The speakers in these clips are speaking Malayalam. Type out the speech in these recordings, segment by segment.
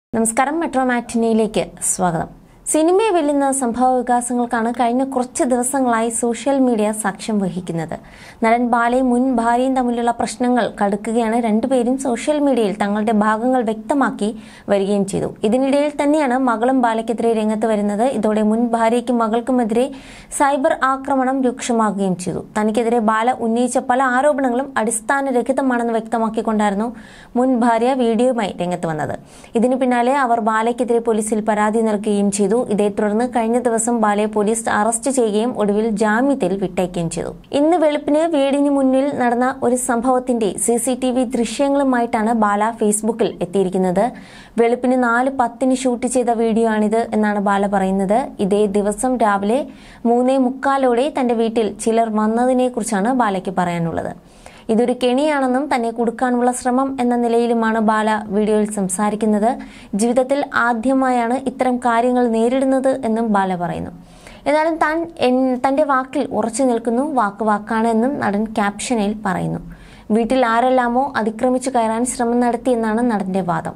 നമസ്കാരം മെട്രോ മാറ്റിനിയിലേക്ക് സ്വാഗതം സിനിമയെ വെല്ലുന്ന സംഭവ വികാസങ്ങൾക്കാണ് കഴിഞ്ഞ കുറച്ച് ദിവസങ്ങളായി സോഷ്യൽ മീഡിയ സാക്ഷ്യം വഹിക്കുന്നത് നടൻ ബാലയും മുൻ ഭാര്യയും തമ്മിലുള്ള പ്രശ്നങ്ങൾ കടുക്കുകയാണ് രണ്ടുപേരും സോഷ്യൽ മീഡിയയിൽ തങ്ങളുടെ ഭാഗങ്ങൾ വ്യക്തമാക്കി വരികയും ചെയ്തു ഇതിനിടയിൽ തന്നെയാണ് മകളും ബാലയ്ക്കെതിരെ രംഗത്ത് വരുന്നത് ഇതോടെ മുൻ ഭാര്യയ്ക്കും മകൾക്കുമെതിരെ സൈബർ ആക്രമണം രൂക്ഷമാകുകയും ചെയ്തു തനിക്കെതിരെ ബാല ഉന്നയിച്ച പല ആരോപണങ്ങളും അടിസ്ഥാനരഹിതമാണെന്ന് വ്യക്തമാക്കിക്കൊണ്ടായിരുന്നു മുൻ ഭാര്യ വീഡിയോയുമായി രംഗത്ത് വന്നത് ഇതിനു പിന്നാലെ അവർ ബാലയ്ക്കെതിരെ പോലീസിൽ പരാതി നൽകുകയും ചെയ്തു ഇതേ തുടർന്ന് കഴിഞ്ഞ ദിവസം ബാലയെ പോലീസ് അറസ്റ്റ് ചെയ്യുകയും ഒടുവിൽ ജാമ്യത്തിൽ വിട്ടയക്കുകയും ചെയ്തു ഇന്ന് വെളുപ്പിന് വീടിന് മുന്നിൽ നടന്ന ഒരു സംഭവത്തിന്റെ സി സി ടി വി ദൃശ്യങ്ങളുമായിട്ടാണ് ബാല ഫേസ്ബുക്കിൽ എത്തിയിരിക്കുന്നത് വെളുപ്പിന് നാല് പത്തിന് ഷൂട്ട് ചെയ്ത വീഡിയോ ആണിത് എന്നാണ് ബാല പറയുന്നത് ഇതേ ദിവസം രാവിലെ മൂന്നേ മുക്കാലോടെ തന്റെ വീട്ടിൽ ചിലർ വന്നതിനെക്കുറിച്ചാണ് ബാലയ്ക്ക് പറയാനുള്ളത് ഇതൊരു കെണിയാണെന്നും തന്നെ കുടുക്കാനുള്ള ശ്രമം എന്ന നിലയിലുമാണ് ബാല വീഡിയോയിൽ സംസാരിക്കുന്നത് ജീവിതത്തിൽ ആദ്യമായാണ് ഇത്തരം കാര്യങ്ങൾ നേരിടുന്നത് എന്നും ബാല പറയുന്നു എന്നാലും താൻ എൻ- തന്റെ വാക്കിൽ ഉറച്ചു നിൽക്കുന്നു വാക്ക് വാക്കാണ് എന്നും നടൻ ക്യാപ്ഷനിൽ പറയുന്നു വീട്ടിൽ ആരെല്ലാമോ അതിക്രമിച്ചു കയറാൻ ശ്രമം നടത്തിയെന്നാണ് നടന്റെ വാദം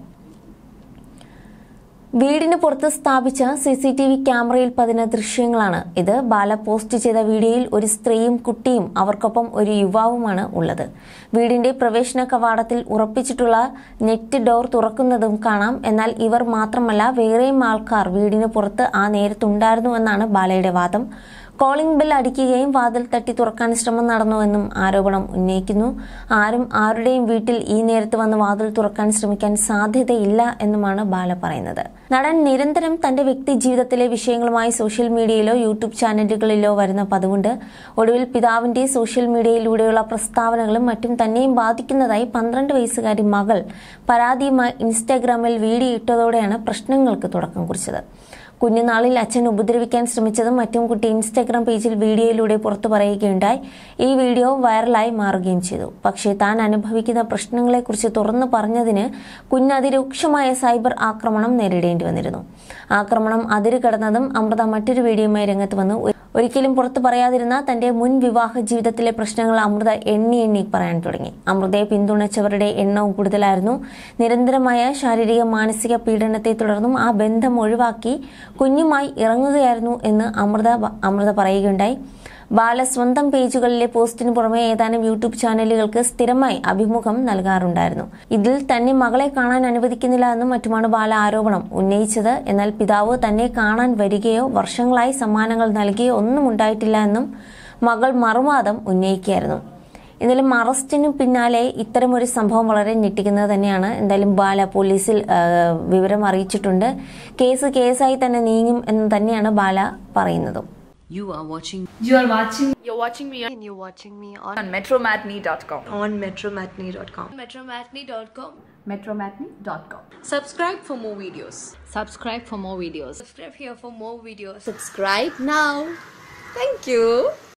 വീടിന് പുറത്ത് സ്ഥാപിച്ച സി സി ടി വി ക്യാമറയിൽ പതിന ദൃശ്യങ്ങളാണ് ഇത് ബാല പോസ്റ്റ് ചെയ്ത വീഡിയോയിൽ ഒരു സ്ത്രീയും കുട്ടിയും അവർക്കൊപ്പം ഒരു യുവാവുമാണ് ഉള്ളത് വീടിന്റെ പ്രവേശന കവാടത്തിൽ ഉറപ്പിച്ചിട്ടുള്ള നെറ്റ് ഡോർ തുറക്കുന്നതും കാണാം എന്നാൽ ഇവർ മാത്രമല്ല വേറെയും ആൾക്കാർ വീടിന് പുറത്ത് ആ നേരത്തുണ്ടായിരുന്നു എന്നാണ് ബാലയുടെ വാദം കോളിംഗ് ബെൽ അടിക്കുകയും വാതിൽ തട്ടി തുറക്കാൻ ശ്രമം നടന്നുവെന്നും ആരോപണം ഉന്നയിക്കുന്നു ആരും ആരുടെയും വീട്ടിൽ ഈ നേരത്ത് വന്ന് വാതിൽ തുറക്കാൻ ശ്രമിക്കാൻ സാധ്യതയില്ല എന്നുമാണ് ബാല പറയുന്നത് നടൻ നിരന്തരം തന്റെ വ്യക്തി ജീവിതത്തിലെ വിഷയങ്ങളുമായി സോഷ്യൽ മീഡിയയിലോ യൂട്യൂബ് ചാനലുകളിലോ വരുന്ന പതിവുണ്ട് ഒടുവിൽ പിതാവിന്റെ സോഷ്യൽ മീഡിയയിലൂടെയുള്ള പ്രസ്താവനകളും മറ്റും തന്നെയും ബാധിക്കുന്നതായി പന്ത്രണ്ട് വയസ്സുകാരി മകൾ പരാതിയുമായി ഇൻസ്റ്റാഗ്രാമിൽ വീഡിയോ ഇട്ടതോടെയാണ് പ്രശ്നങ്ങൾക്ക് തുടക്കം കുറിച്ചത് കുഞ്ഞുനാളിൽ അച്ഛൻ ഉപദ്രവിക്കാൻ ശ്രമിച്ചതും മറ്റും കുട്ടി ഇൻസ്റ്റാഗ്രാം പേജിൽ വീഡിയോയിലൂടെ പുറത്തു പറയുകയുണ്ടായി ഈ വീഡിയോ വൈറലായി മാറുകയും ചെയ്തു പക്ഷേ താൻ അനുഭവിക്കുന്ന പ്രശ്നങ്ങളെക്കുറിച്ച് തുറന്നു പറഞ്ഞതിന് കുഞ്ഞ് അതിരൂക്ഷമായ സൈബർ ആക്രമണം നേരിടേണ്ടി വന്നിരുന്നു ആക്രമണം അതിര് കടന്നതും അമൃത മറ്റൊരു വീഡിയോയുമായി രംഗത്ത് വന്നു ഒരിക്കലും പുറത്തു പറയാതിരുന്ന തന്റെ മുൻ വിവാഹ ജീവിതത്തിലെ പ്രശ്നങ്ങൾ അമൃത എണ്ണി എണ്ണി പറയാൻ തുടങ്ങി അമൃതയെ പിന്തുണച്ചവരുടെ എണ്ണവും കൂടുതലായിരുന്നു നിരന്തരമായ ശാരീരിക മാനസിക പീഡനത്തെ തുടർന്നും ആ ബന്ധം ഒഴിവാക്കി കുഞ്ഞുമായി ഇറങ്ങുകയായിരുന്നു എന്ന് അമൃത അമൃത പറയുകയുണ്ടായി ബാല സ്വന്തം പേജുകളിലെ പോസ്റ്റിന് പുറമെ ഏതാനും യൂട്യൂബ് ചാനലുകൾക്ക് സ്ഥിരമായി അഭിമുഖം നൽകാറുണ്ടായിരുന്നു ഇതിൽ തന്നെ മകളെ കാണാൻ അനുവദിക്കുന്നില്ല എന്നും മറ്റുമാണ് ബാല ആരോപണം ഉന്നയിച്ചത് എന്നാൽ പിതാവ് തന്നെ കാണാൻ വരികയോ വർഷങ്ങളായി സമ്മാനങ്ങൾ നൽകുകയോ ഒന്നും ഉണ്ടായിട്ടില്ല എന്നും മകൾ മറുവാദം ഉന്നയിക്കുകയായിരുന്നു എന്നാലും അറസ്റ്റിനു പിന്നാലെ ഇത്തരമൊരു സംഭവം വളരെ ഞെട്ടിക്കുന്നത് തന്നെയാണ് എന്തായാലും ബാല പോലീസിൽ ആ, വിവരം അറിയിച്ചിട്ടുണ്ട് കേസ് കേസായി തന്നെ നീങ്ങും എന്ന് തന്നെയാണ് ബാല പറയുന്നതും You are watching You are watching You're watching me on and you're watching me on, on metromatney.com. on metromatney.com. metromatney.com. Metromatney.com. Subscribe for more videos. subscribe for more videos Subscribe here for more videos. Subscribe now. Thank you.